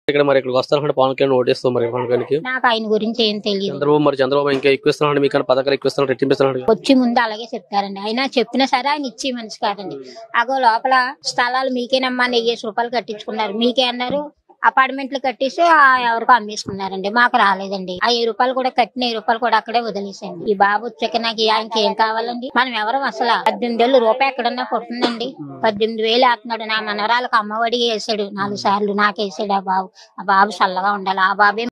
ఇక్కడ మరి ఇక్కడికి వస్తారంటే పవన్ కళ్యాణ్ ఓటేస్తాం మరి పవన్ కళ్యాణ్కి నాకు ఆయన గురించి ఏం తెలియదు చంద్రబాబు మరి చంద్రబాబు ఇంకా ఎక్కువ ఇస్తున్నాడు మీకు పథకాలు ఎక్కువ ఇస్తున్నాడు రెట్టింపిస్తున్నాడు వచ్చి ముందు అలాగే చెప్తారండి అయినా చెప్పినా సరే ఆయన ఇచ్చి మనిషి కాదండి అగో లోపల స్థలాలు మీకేనమ్మా నెయ్యేసి రూపాయలు కట్టించుకున్నారు మీకే అన్నారు అపార్ట్మెంట్లు కట్టేసి ఆ ఎవరికో అమ్మేసుకున్నారండి మాకు రాలేదండి ఆ వెయ్యి రూపాయలు కూడా కట్టిన వెయ్యి రూపాయలు కూడా అక్కడే వదిలేసాను ఈ బాబు వచ్చాక నాకు ఆయనకి ఏం కావాలండి మనం ఎవరం అసలు పద్దెనిమిది వేలు రూపాయి ఎక్కడన్నా పుడుతుందండి పద్దెనిమిది వేలు వేస్తున్నాడు నా మనవరాలకు అమ్మఒడి వేసాడు నాలుగు సార్లు నాకు వేసాడు ఆ బాబు ఆ బాబు చల్లగా ఉండాలి ఆ బాబే